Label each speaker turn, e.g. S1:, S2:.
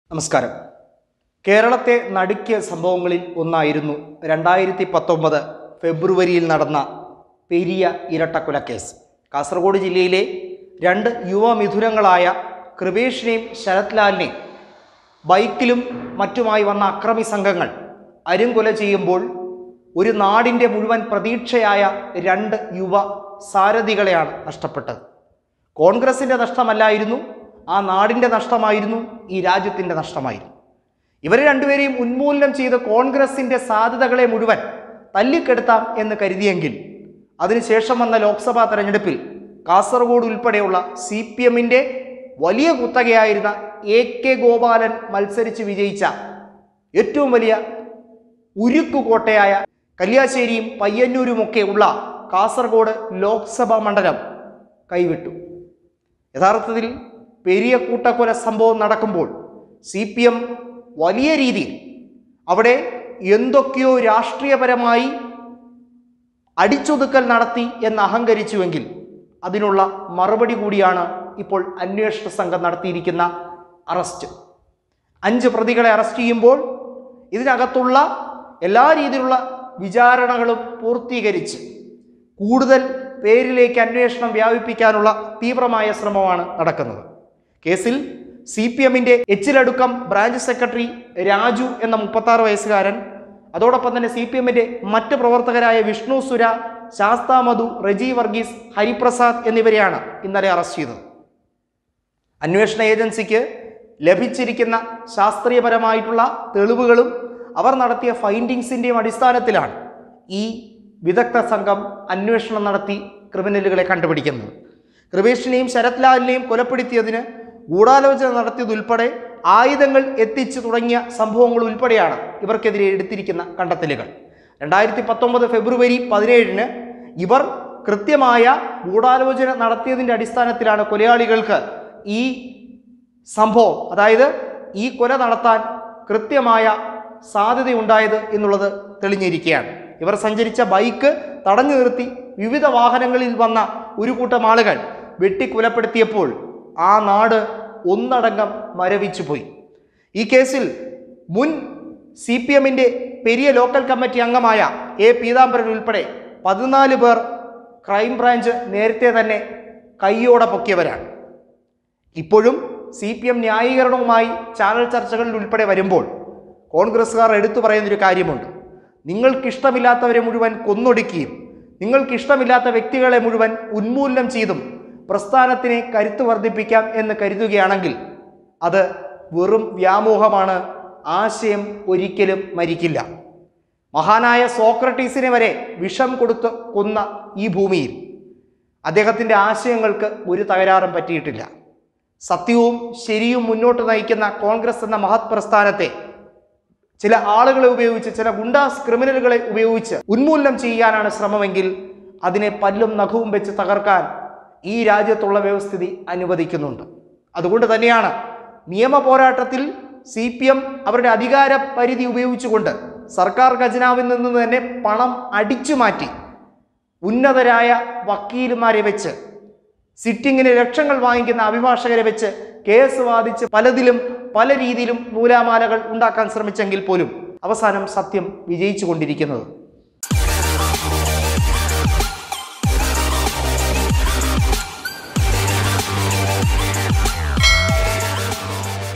S1: നമസ്കാരം കേരളത്തെ നടുക്കിയ സംഭവങ്ങളിൽ ഒന്നായിരുന്നു രണ്ടായിരത്തി പത്തൊമ്പത് ഫെബ്രുവരിയിൽ നടന്ന പെരിയ ഇരട്ടക്കൊലക്കേസ് കാസർഗോഡ് ജില്ലയിലെ രണ്ട് യുവമിഥുനങ്ങളായ കൃപേഷിനെയും ശരത്ലാലിനെയും ബൈക്കിലും മറ്റുമായി വന്ന അക്രമി സംഘങ്ങൾ അരുംകൊല ചെയ്യുമ്പോൾ ഒരു നാടിൻ്റെ മുഴുവൻ പ്രതീക്ഷയായ രണ്ട് യുവ സാരഥികളെയാണ് നഷ്ടപ്പെട്ടത് കോൺഗ്രസിൻ്റെ നഷ്ടമല്ലായിരുന്നു ആ നാടിൻ്റെ നഷ്ടമായിരുന്നു ഈ രാജ്യത്തിൻ്റെ നഷ്ടമായിരുന്നു ഇവരെ രണ്ടുപേരെയും ഉന്മൂലനം ചെയ്ത് കോൺഗ്രസിൻ്റെ സാധ്യതകളെ മുഴുവൻ തല്ലിക്കെടുത്താം എന്ന് കരുതിയെങ്കിൽ അതിനുശേഷം വന്ന ലോക്സഭാ തെരഞ്ഞെടുപ്പിൽ കാസർഗോഡ് ഉൾപ്പെടെയുള്ള സി പി എമ്മിൻ്റെ വലിയ കുത്തകയായിരുന്ന എ കെ ഗോപാലൻ മത്സരിച്ച് വിജയിച്ച ഏറ്റവും വലിയ ഉരുക്കുകോട്ടയായ കല്യാശ്ശേരിയും പയ്യന്നൂരുമൊക്കെ ഉള്ള കാസർഗോഡ് ലോക്സഭാ മണ്ഡലം കൈവിട്ടു യഥാർത്ഥത്തിൽ പെരിയ കൂട്ടക്കൊല സംഭവം നടക്കുമ്പോൾ സി പി എം വലിയ രീതിയിൽ അവിടെ എന്തൊക്കെയോ രാഷ്ട്രീയപരമായി അടിച്ചൊതുക്കൽ നടത്തി എന്ന് അഹങ്കരിച്ചുവെങ്കിൽ അതിനുള്ള മറുപടി കൂടിയാണ് ഇപ്പോൾ അന്വേഷണ സംഘം നടത്തിയിരിക്കുന്ന അറസ്റ്റ് അഞ്ച് പ്രതികളെ അറസ്റ്റ് ചെയ്യുമ്പോൾ ഇതിനകത്തുള്ള എല്ലാ രീതിയിലുള്ള വിചാരണകളും പൂർത്തീകരിച്ച് കൂടുതൽ പേരിലേക്ക് അന്വേഷണം വ്യാപിപ്പിക്കാനുള്ള തീവ്രമായ ശ്രമമാണ് നടക്കുന്നത് കേസിൽ സി പി എമ്മിൻ്റെ എച്ചിലടുക്കം ബ്രാഞ്ച് സെക്രട്ടറി രാജു എന്ന മുപ്പത്താറ് വയസ്സുകാരൻ അതോടൊപ്പം തന്നെ സി പി എമ്മിൻ്റെ മറ്റ് പ്രവർത്തകരായ വിഷ്ണു സുര ശാസ്ത മധു റജി വർഗീസ് ഹരിപ്രസാദ് എന്നിവരെയാണ് ഇന്നലെ അറസ്റ്റ് ചെയ്തത് അന്വേഷണ ഏജൻസിക്ക് ലഭിച്ചിരിക്കുന്ന ശാസ്ത്രീയപരമായിട്ടുള്ള തെളിവുകളും അവർ നടത്തിയ ഫൈൻഡിങ്സിൻ്റെയും അടിസ്ഥാനത്തിലാണ് ഈ വിദഗ്ധ സംഘം അന്വേഷണം നടത്തി ക്രിമിനലുകളെ കണ്ടുപിടിക്കുന്നത് കൃപേഷിനെയും ശരത് ലാലിനെയും കൊലപ്പെടുത്തിയതിന് ഗൂഢാലോചന നടത്തിയതുൾപ്പെടെ ആയുധങ്ങൾ എത്തിച്ചു തുടങ്ങിയ സംഭവങ്ങൾ ഉൾപ്പെടെയാണ് ഇവർക്കെതിരെ എടുത്തിരിക്കുന്ന കണ്ടെത്തലുകൾ രണ്ടായിരത്തി പത്തൊമ്പത് ഫെബ്രുവരി പതിനേഴിന് ഇവർ കൃത്യമായ ഗൂഢാലോചന നടത്തിയതിൻ്റെ അടിസ്ഥാനത്തിലാണ് കൊലയാളികൾക്ക് ഈ സംഭവം അതായത് ഈ കൊല നടത്താൻ കൃത്യമായ സാധ്യതയുണ്ടായത് എന്നുള്ളത് തെളിഞ്ഞിരിക്കുകയാണ് ഇവർ സഞ്ചരിച്ച ബൈക്ക് തടഞ്ഞു നിർത്തി വിവിധ വാഹനങ്ങളിൽ വന്ന ഒരു കൂട്ടം ആളുകൾ വെട്ടിക്കൊലപ്പെടുത്തിയപ്പോൾ ആ നാട് ഒന്നടങ്കം മരവിച്ചു പോയി ഈ കേസിൽ മുൻ സി പി എമ്മിൻ്റെ പെരിയ ലോക്കൽ കമ്മിറ്റി അംഗമായ എ പീതാംബരൻ ഉൾപ്പെടെ പതിനാല് പേർ ക്രൈംബ്രാഞ്ച് നേരത്തെ തന്നെ കൈയോടെ പൊക്കിയവരാണ് ഇപ്പോഴും സി പി എം ന്യായീകരണവുമായി ചാനൽ ചർച്ചകളിൽ ഉൾപ്പെടെ വരുമ്പോൾ കോൺഗ്രസ്സുകാർ എടുത്തു പറയുന്നൊരു കാര്യമുണ്ട് നിങ്ങൾക്കിഷ്ടമില്ലാത്തവരെ മുഴുവൻ കൊന്നൊടുക്കുകയും നിങ്ങൾക്കിഷ്ടമില്ലാത്ത വ്യക്തികളെ മുഴുവൻ ഉന്മൂലനം ചെയ്തും പ്രസ്ഥാനത്തിനെ കരുത്ത് വർദ്ധിപ്പിക്കാം എന്ന് കരുതുകയാണെങ്കിൽ അത് വെറും വ്യാമോഹമാണ് ആശയം ഒരിക്കലും മരിക്കില്ല മഹാനായ സോക്രട്ടീസിനെ വരെ വിഷം കൊടുത്ത് കൊന്ന ഈ ഭൂമിയിൽ അദ്ദേഹത്തിൻ്റെ ആശയങ്ങൾക്ക് ഒരു തകരാറും പറ്റിയിട്ടില്ല സത്യവും ശരിയും മുന്നോട്ട് നയിക്കുന്ന കോൺഗ്രസ് എന്ന മഹത് പ്രസ്ഥാനത്തെ ചില ആളുകളെ ഉപയോഗിച്ച് ചില ഗുണ്ടാസ് ക്രിമിനലുകളെ ഉപയോഗിച്ച് ഉന്മൂലനം ചെയ്യാനാണ് ശ്രമമെങ്കിൽ അതിനെ പല്ലും നഖവും വെച്ച് തകർക്കാൻ ഈ രാജ്യത്തുള്ള വ്യവസ്ഥിതി അനുവദിക്കുന്നുണ്ട് അതുകൊണ്ട് തന്നെയാണ് നിയമ പോരാട്ടത്തിൽ സി പി എം അവരുടെ അധികാര പരിധി ഉപയോഗിച്ചുകൊണ്ട് സർക്കാർ ഖജനാവിൽ നിന്ന് തന്നെ പണം അടിച്ചു മാറ്റി ഉന്നതരായ വക്കീലുമാരെ വെച്ച് സിറ്റിങ്ങിന് ലക്ഷങ്ങൾ വാങ്ങിക്കുന്ന അഭിഭാഷകരെ വെച്ച് കേസ് വാദിച്ച് പലതിലും പല രീതിയിലും നൂലാമാലകൾ ഉണ്ടാക്കാൻ ശ്രമിച്ചെങ്കിൽ പോലും അവസാനം സത്യം വിജയിച്ചു കൊണ്ടിരിക്കുന്നത്